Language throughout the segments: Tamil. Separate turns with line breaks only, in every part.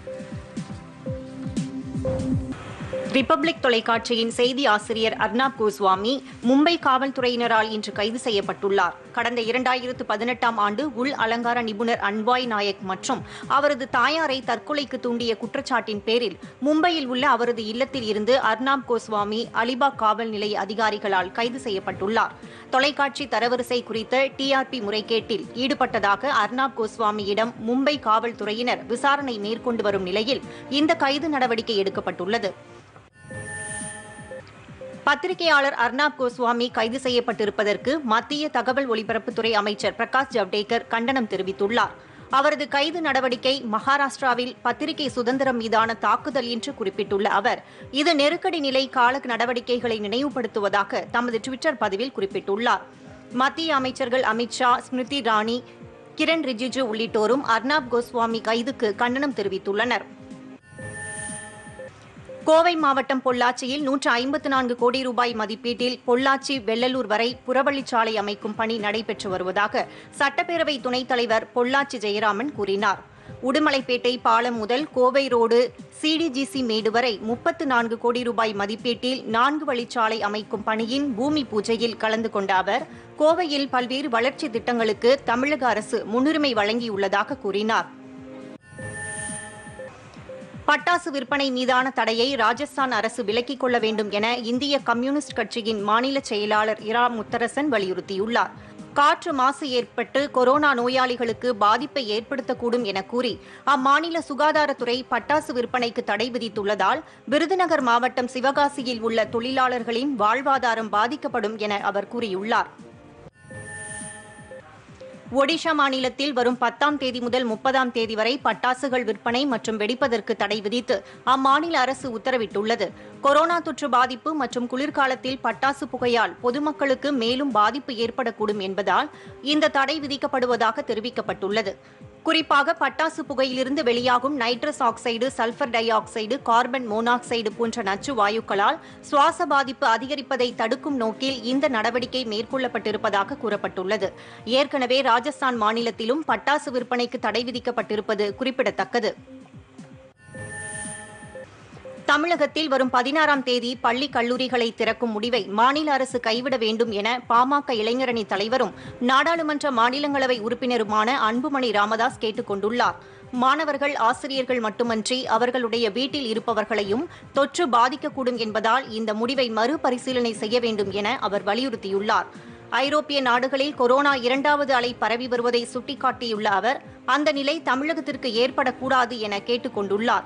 ரிபப்ளிக் தொலைக்காட்சியின் செய்தி ஆசிரியர் அர்னாப் கோஸ்வாமி மும்பை காவல்துறையினரால் இன்று கைது செய்யப்பட்டுள்ளார் கடந்த இரண்டாயிரத்து பதினெட்டாம் ஆண்டு உள் அலங்கார நிபுணர் அன்வாய் நாயக் மற்றும் அவரது தாயாரை தற்கொலைக்கு தூண்டிய குற்றச்சாட்டின் பேரில் மும்பையில் உள்ள அவரது இல்லத்தில் இருந்து அர்னாப் கோஸ்வாமி அலிபாக் காவல் நிலைய அதிகாரிகளால் கைது செய்யப்பட்டுள்ளார் தொலைக்காட்சி தரவரிசை குறித்த டிஆர்பி முறைகேட்டில் ஈடுபட்டதாக அர்னாப் கோஸ்வாமியிடம் மும்பை காவல்துறையினர் விசாரணை மேற்கொண்டு வரும் நிலையில் இந்த கைது நடவடிக்கை எடுக்கப்பட்டுள்ளது பத்திரிகையாளர் அர்னாப் கோஸ்வாமி கைது செய்யப்பட்டிருப்பதற்கு மத்திய தகவல் ஒலிபரப்புத்துறை அமைச்சர் பிரகாஷ் ஜவ்டேகர் கண்டனம் தெரிவித்துள்ளார் அவரது கைது நடவடிக்கை மகாராஷ்டிராவில் பத்திரிகை சுதந்திரம் மீதான தாக்குதல் என்று குறிப்பிட்டுள்ள அவர் இது நெருக்கடி நிலை கால நடவடிக்கைகளை நினைவுபடுத்துவதாக தமது டுவிட்டர் பதிவில் குறிப்பிட்டுள்ளார் மத்திய அமைச்சர்கள் அமித்ஷா ஸ்மிருதி இரானி கிரண் ரிஜிஜு உள்ளிட்டோரும் அர்னாப் கோஸ்வாமி கைதுக்கு கண்டனம் தெரிவித்துள்ளனர் கோவை மாவட்டம் பொள்ளாச்சியில் நூற்று ஐம்பத்து நான்கு கோடி ரூபாய் மதிப்பீட்டில் பொள்ளாச்சி வெள்ளலூர் வரை புறவழிச்சாலை அமைக்கும் பணி நடைபெற்று வருவதாக சட்டப்பேரவை துணைத் தலைவர் பொள்ளாச்சி ஜெயராமன் கூறினார் உடுமலைப்பேட்டை பாலம் முதல் கோவை ரோடு சிடிஜிசி மேடு வரை முப்பத்து நான்கு கோடி ரூபாய் மதிப்பீட்டில் நான்கு வழிச்சாலை அமைக்கும் பணியின் பூமி பூஜையில் கலந்து கொண்ட அவர் கோவையில் பல்வேறு வளர்ச்சி திட்டங்களுக்கு தமிழக அரசு முன்னுரிமை வழங்கியுள்ளதாக கூறினார் பட்டாசு விற்பனை மீதான தடையை ராஜஸ்தான் அரசு விலக்கிக் கொள்ள வேண்டும் என இந்திய கம்யூனிஸ்ட் கட்சியின் மாநில செயலாளர் இரா முத்தரசன் வலியுறுத்தியுள்ளார் காற்று மாசு ஏற்பட்டு கொரோனா நோயாளிகளுக்கு பாதிப்பை ஏற்படுத்தக்கூடும் என கூறி அம்மாநில சுகாதாரத்துறை பட்டாசு விற்பனைக்கு தடை விதித்துள்ளதால் விருதுநகர் மாவட்டம் சிவகாசியில் உள்ள தொழிலாளர்களின் வாழ்வாதாரம் பாதிக்கப்படும் என அவர் கூறியுள்ளார் ஒடிஷா மாநிலத்தில் வரும் பத்தாம் தேதி முதல் முப்பதாம் தேதி வரை பட்டாசுகள் விற்பனை மற்றும் வெடிப்பதற்கு தடை விதித்து அம்மாநில அரசு உத்தரவிட்டுள்ளது கொரோனா தொற்று பாதிப்பு மற்றும் குளிர்காலத்தில் பட்டாசு புகையால் பொதுமக்களுக்கு மேலும் பாதிப்பு ஏற்படக்கூடும் என்பதால் இந்த தடை விதிக்கப்படுவதாக தெரிவிக்கப்பட்டுள்ளது குறிப்பாக பட்டாசு புகையிலிருந்து வெளியாகும் nitrous oxide sulphur dioxide carbon monoxide போன்ற நச்சு வாயுக்களால் சுவாச பாதிப்பு அதிகரிப்பதை தடுக்கும் நோக்கில் இந்த நடவடிக்கை மேற்கொள்ளப்பட்டிருப்பதாக கூறப்பட்டுள்ளது ஏற்கனவே ராஜஸ்தான் மாநிலத்திலும் பட்டாசு விற்பனைக்கு தடை விதிக்கப்பட்டிருப்பது குறிப்பிடத்தக்கது தமிழகத்தில் வரும் பதினாறாம் தேதி பள்ளி கல்லூரிகளை திறக்கும் முடிவை மாநில அரசு கைவிட வேண்டும் என பாமக இளைஞரணி தலைவரும் நாடாளுமன்ற மாநிலங்களவை உறுப்பினருமான அன்புமணி ராமதாஸ் கேட்டுக் கொண்டுள்ளார் மாணவர்கள் ஆசிரியர்கள் மட்டுமன்றி அவர்களுடைய வீட்டில் இருப்பவர்களையும் தொற்று பாதிக்கக்கூடும் என்பதால் இந்த முடிவை மறுபரிசீலனை செய்ய வேண்டும் என அவர் வலியுறுத்தியுள்ளார் ஐரோப்பிய நாடுகளில் கொரோனா இரண்டாவது அலை பரவி வருவதை சுட்டிக்காட்டியுள்ள அவர் அந்த நிலை தமிழகத்திற்கு ஏற்படக்கூடாது என கேட்டுக் கொண்டுள்ளார்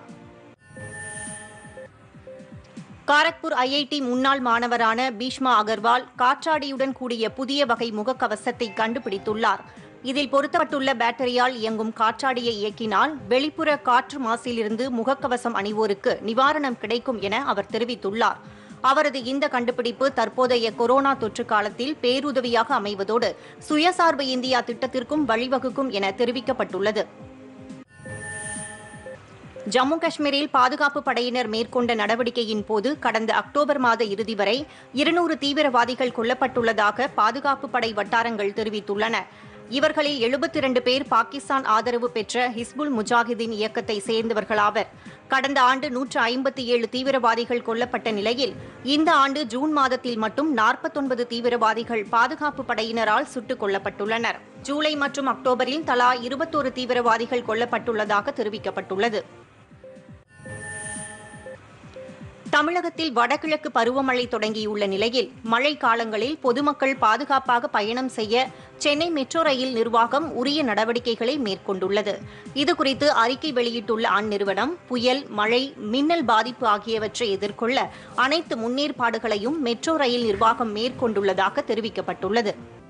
காரக்பூர் ஐஐடி முன்னாள் மாணவரான பீஷ்மா அகர்வால் காற்றாடியுடன் கூடிய புதிய வகை முகக்கவசத்தை கண்டுபிடித்துள்ளார் இதில் பொருத்தப்பட்டுள்ள பேட்டரியால் இயங்கும் காற்றாடியை இயக்கினால் வெளிப்புற காற்று மாசிலிருந்து முகக்கவசம் அணிவோருக்கு நிவாரணம் கிடைக்கும் என அவர் தெரிவித்துள்ளார் அவரது இந்த கண்டுபிடிப்பு தற்போதைய கொரோனா தொற்று காலத்தில் பேருதவியாக அமைவதோடு சுயசார்பு இந்தியா திட்டத்திற்கும் வழிவகுக்கும் என தெரிவிக்கப்பட்டுள்ளது ஜம்மு காஷ்மீரில் பாதுகாப்பு படையினர் மேற்கொண்ட நடவடிக்கையின் போது கடந்த அக்டோபர் மாத இறுதி வரை இருநூறு தீவிரவாதிகள் கொல்லப்பட்டுள்ளதாக பாதுகாப்பு படை வட்டாரங்கள் தெரிவித்துள்ளன இவர்களில் எழுபத்தி இரண்டு பேர் பாகிஸ்தான் ஆதரவு பெற்ற ஹிஸ்புல் முஜாஹிதீன் இயக்கத்தை சேர்ந்தவர்களாவர் கடந்த ஆண்டு நூற்று ஐம்பத்தி ஏழு தீவிரவாதிகள் கொல்லப்பட்ட நிலையில் இந்த ஆண்டு ஜூன் மாதத்தில் மட்டும் நாற்பத்தொன்பது தீவிரவாதிகள் பாதுகாப்பு படையினரால் சுட்டுக் கொல்லப்பட்டுள்ளனர் ஜூலை மற்றும் அக்டோபரில் தலா இருபத்தோரு தீவிரவாதிகள் கொல்லப்பட்டுள்ளதாக தெரிவிக்கப்பட்டுள்ளது தமிழகத்தில் வடகிழக்கு பருவமழை தொடங்கியுள்ள நிலையில் மழை காலங்களில் பொதுமக்கள் பாதுகாப்பாக பயணம் செய்ய சென்னை மெட்ரோ ரயில் நிர்வாகம் உரிய நடவடிக்கைகளை மேற்கொண்டுள்ளது இதுகுறித்து அறிக்கை வெளியிட்டுள்ள அந்நிறுவனம் புயல் மழை மின்னல் பாதிப்பு ஆகியவற்றை எதிர்கொள்ள அனைத்து முன்னேற்பாடுகளையும் மெட்ரோ ரயில் நிர்வாகம் மேற்கொண்டுள்ளதாக தெரிவிக்கப்பட்டுள்ளது